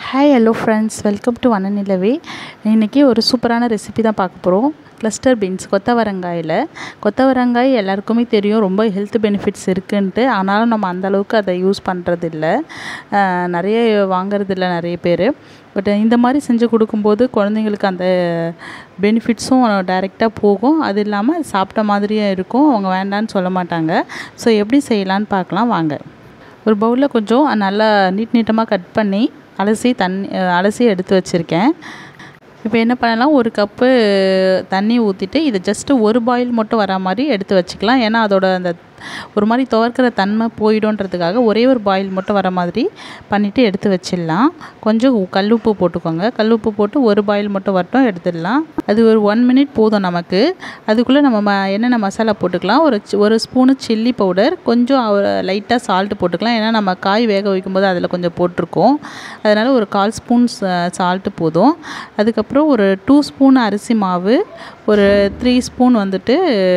hi hello friends welcome to வனநிலவே இன்றைக்கி ஒரு சூப்பரான ரெசிபி தான் பார்க்க போகிறோம் கிளஸ்டர் பீன்ஸ் கொத்தவரங்காயில் கொத்தவரங்காய் எல்லாருக்குமே தெரியும் ரொம்ப ஹெல்த் பெனிஃபிட்ஸ் இருக்குன்ட்டு ஆனாலும் நம்ம அந்த அளவுக்கு அதை யூஸ் பண்ணுறதில்ல நிறைய வாங்குறதில்ல நிறைய பேர் பட் இந்த மாதிரி செஞ்சு கொடுக்கும்போது குழந்தைங்களுக்கு அந்த பெனிஃபிட்ஸும் டைரெக்டாக போகும் அது இல்லாமல் அது சாப்பிட்ட மாதிரியும் இருக்கும் அவங்க வேண்டான்னு சொல்ல மாட்டாங்க ஸோ எப்படி செய்யலான்னு பார்க்கலாம் வாங்க ஒரு பவுலில் கொஞ்சம் நல்லா நீட் நீட்டமாக கட் பண்ணி அலசி தண்ணி அலசி எடுத்து வச்சுருக்கேன் இப்போ என்ன பண்ணலாம் ஒரு கப்பு தண்ணி ஊற்றிட்டு இதை ஜஸ்ட்டு ஒரு பாயில் மட்டும் வரா மாதிரி எடுத்து வச்சுக்கலாம் ஏன்னா அதோட அந்த ஒரு மாதிரி துவர்க்கிற தன்மை போயிடும்ன்றதுக்காக ஒரே ஒரு பாயில் மட்டும் வர மாதிரி பண்ணிவிட்டு எடுத்து வச்சிடலாம் கொஞ்சம் கல்லுப்பு போட்டுக்கோங்க கல்லுப்பு போட்டு ஒரு பாயில் மட்டும் வரட்டும் எடுத்துடலாம் அது ஒரு ஒன் மினிட் போதும் நமக்கு அதுக்குள்ளே நம்ம ம என்னென்ன மசாலா போட்டுக்கலாம் ஒரு ஒரு ஸ்பூனு சில்லி பவுடர் கொஞ்சம் லைட்டாக சால்ட்டு போட்டுக்கலாம் ஏன்னா நம்ம காய் வேக வைக்கும்போது அதில் கொஞ்சம் போட்டிருக்கோம் அதனால் ஒரு கால் ஸ்பூன் சால்ட்டு போதும் அதுக்கப்புறம் ஒரு டூ ஸ்பூன் அரிசி மாவு ஒரு த்ரீ ஸ்பூன் வந்துட்டு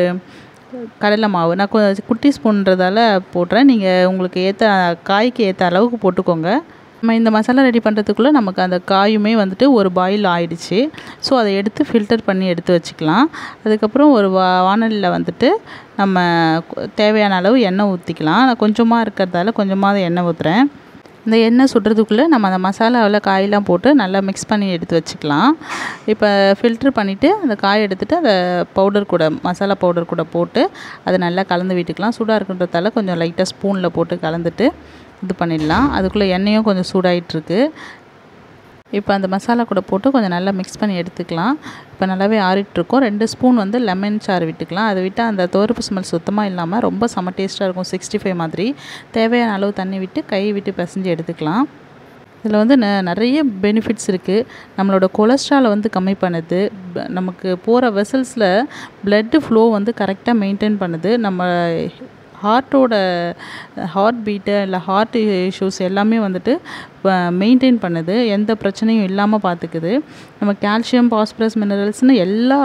கடலை மாவு நான் கொஞ்சம் குட்டி ஸ்பூன்றதால போடுறேன் நீங்கள் உங்களுக்கு ஏற்ற காய்க்கு ஏற்ற அளவுக்கு போட்டுக்கோங்க நம்ம இந்த மசாலா ரெடி பண்ணுறதுக்குள்ளே நமக்கு அந்த காயுமே வந்துட்டு ஒரு பாயில் ஆயிடுச்சு ஸோ அதை எடுத்து ஃபில்டர் பண்ணி எடுத்து வச்சுக்கலாம் அதுக்கப்புறம் ஒரு வா வானலியில் வந்துட்டு நம்ம தேவையான அளவு எண்ணெய் ஊற்றிக்கலாம் நான் கொஞ்சமாக இருக்கிறதால கொஞ்சமாக எண்ணெய் ஊற்றுறேன் இந்த எண்ணெய் சுடுறதுக்குள்ளே நம்ம அந்த மசாலாவில் காயெல்லாம் போட்டு நல்லா மிக்ஸ் பண்ணி எடுத்து வச்சுக்கலாம் இப்போ ஃபில்ட்ரு பண்ணிவிட்டு அந்த காய் எடுத்துகிட்டு அந்த பவுடர் கூட மசாலா பவுடர் கூட போட்டு அதை நல்லா கலந்து விட்டுக்கலாம் சூடாக இருக்குன்றதால கொஞ்சம் லைட்டாக ஸ்பூனில் போட்டு கலந்துட்டு இது பண்ணிடலாம் அதுக்குள்ளே எண்ணெயும் கொஞ்சம் சூடாகிட்டுருக்கு இப்போ அந்த மசாலா கூட போட்டு கொஞ்சம் நல்லா மிக்ஸ் பண்ணி எடுத்துக்கலாம் இப்போ நல்லாவே ஆறிட்டுருக்கோம் ரெண்டு ஸ்பூன் வந்து லெமன் சாறு விட்டுக்கலாம் அதை விட்டால் அந்த தோறுப்பு ஸ்மெல் சுத்தமாக இல்லாமல் ரொம்ப செம்ம டேஸ்ட்டாக இருக்கும் சிக்ஸ்டி ஃபைவ் மாதிரி தேவையான அளவு தண்ணி விட்டு கை விட்டு பிசைஞ்சு எடுத்துக்கலாம் இதில் வந்து ந நிறைய பெனிஃபிட்ஸ் இருக்குது நம்மளோட கொலஸ்ட்ராலை வந்து கம்மி பண்ணுது நமக்கு போகிற வெசல்ஸில் ப்ளட்டு ஃப்ளோ வந்து கரெக்டாக மெயின்டைன் பண்ணுது நம்ம ஹார்ட்டோட ஹார்ட் பீட்டு இல்லை ஹார்ட் இஷ்யூஸ் எல்லாமே வந்துட்டு மெயின்டைன் பண்ணுது எந்த பிரச்சனையும் இல்லாமல் பார்த்துக்குது நம்ம கால்சியம் பாஸ்பரஸ் மினரல்ஸ்னு எல்லா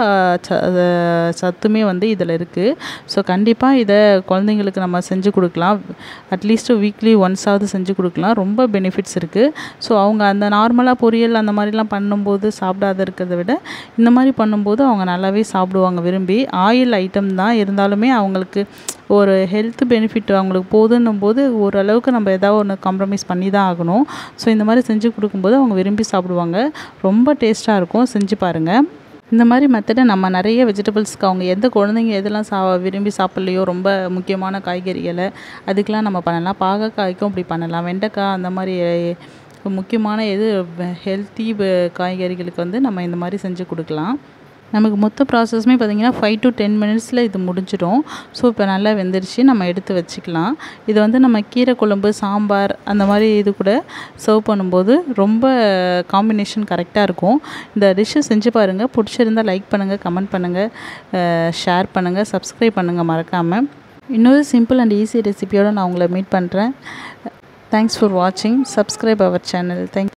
சத்துமே வந்து இதில் இருக்குது ஸோ கண்டிப்பாக இதை குழந்தைங்களுக்கு நம்ம செஞ்சு கொடுக்கலாம் அட்லீஸ்ட்டு வீக்லி ஒன்ஸாவது செஞ்சு கொடுக்கலாம் ரொம்ப பெனிஃபிட்ஸ் இருக்குது ஸோ அவங்க அந்த நார்மலாக பொரியல் அந்த மாதிரிலாம் பண்ணும்போது சாப்பிடாத இருக்கிறத விட இந்த மாதிரி பண்ணும்போது அவங்க நல்லாவே சாப்பிடுவாங்க விரும்பி ஆயில் ஐட்டம் தான் இருந்தாலுமே அவங்களுக்கு ஒரு ஹெல்த் பெனிஃபிட் அவங்களுக்கு போதுன்னும் போது ஓரளவுக்கு நம்ம ஏதாவது ஒன்று காம்ப்ரமைஸ் பண்ணி தான் ஆகணும் ஸோ இந்த மாதிரி செஞ்சு கொடுக்கும்போது அவங்க விரும்பி சாப்பிடுவாங்க ரொம்ப டேஸ்ட்டாக இருக்கும் செஞ்சு பாருங்கள் இந்த மாதிரி மெத்தடை நம்ம நிறைய வெஜிடபிள்ஸ்க்கு அவங்க எந்த குழந்தைங்க எதெல்லாம் சா விரும்பி சாப்பிட்லையோ ரொம்ப முக்கியமான காய்கறிகளை அதுக்கெலாம் நம்ம பண்ணலாம் பாகக்காய்க்கும் இப்படி பண்ணலாம் வெண்டைக்காய் அந்த மாதிரி முக்கியமான எது ஹெல்த்தி காய்கறிகளுக்கு வந்து நம்ம இந்த மாதிரி செஞ்சு கொடுக்கலாம் நமக்கு மொத்த ப்ராசஸுமே பார்த்திங்கன்னா ஃபைவ் டு டென் மினிட்ஸில் இது முடிஞ்சிடும் ஸோ இப்போ நல்லா வெந்துருச்சு நம்ம எடுத்து வச்சுக்கலாம் இது வந்து நம்ம கீரை குழம்பு சாம்பார் அந்த மாதிரி இது கூட சர்வ் பண்ணும்போது ரொம்ப காம்பினேஷன் கரெக்டாக இருக்கும் இந்த டிஷ்ஷை செஞ்சு பாருங்கள் பிடிச்சிருந்தால் லைக் பண்ணுங்கள் கமெண்ட் பண்ணுங்கள் ஷேர் பண்ணுங்கள் சப்ஸ்கிரைப் பண்ணுங்கள் மறக்காமல் இன்னொரு சிம்பிள் அண்ட் ஈஸி ரெசிபியோடு நான் உங்களை மீட் பண்ணுறேன் தேங்க்ஸ் ஃபார் வாட்சிங் சப்ஸ்கிரைப் அவர் சேனல் தேங்க்